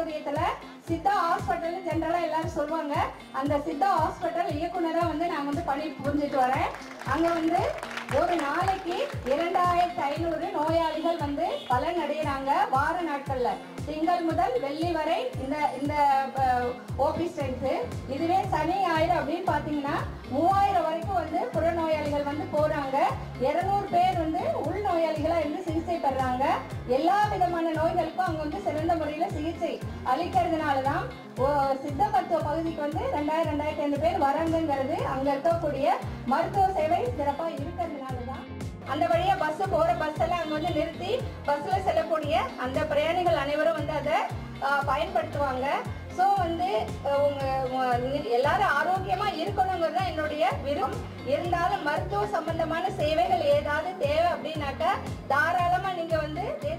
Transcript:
சௌகரியத்துல Siddha hospital ஜென்ரலா எல்லாரும் சொல்லுவாங்க அந்த சித்தா ஹாஸ்பிட்டல் இயக்குனரா வந்து நான் வந்து பணி புரிஞ்சுட்டு வரேன் அங்க வந்து ஒரு நாளைக்கு இரண்டாயிரத்தி ஐநூறு நோயாளிகள் வந்து பலன் அடைகிறாங்க வார நாட்கள்ல திங்கள் முதல் வெள்ளி வரை இந்த இந்த ஓபி ஸ்ட்ரென்த் இதுவே சனி ஞாயிறு அப்படின்னு பாத்தீங்கன்னா மூவாயிரம் வரைக்கும் வந்து புறநோயாளிகள் வந்து போறாங்க இருநூறு பேர் வந்து உள் நோயாளிகளா இருந்து சிகிச்சை பெறாங்க எல்லா விதமான நோய்களுக்கும் அவங்க வந்து சிறந்த முறையில சிகிச்சை அளிக்கிறதுனால தான் சித்த மருத்துவ பகுதிக்கு வந்து ரெண்டாயிரம் ரெண்டாயிரத்தி ஐந்து பேர் வராங்கங்கிறது அங்க இருக்கக்கூடிய மருத்துவ சேவை சிறப்பா இருக்கிறதுனால தான் அந்த வழியா பஸ் போற பஸ் எல்லாம் அங்க வந்து நிறுத்தி பஸ்ல செல்லக்கூடிய அந்த பிரயாணிகள் அனைவரும் வந்து அதை ஆஹ், பயன்படுத்துவாங்க ஸோ வந்து அஹ், உங்க உங்க- எல்லாரும் ஆரோக்கியமா இருக்கணுங்கிறது தான் என்னுடைய விருப்பம் இருந்தாலும் மருத்துவ சம்பந்தமான சேவைகள் ஏதாவது தேவை அப்படின்னாக்கா தாராளமா நீங்க வந்து தேசிய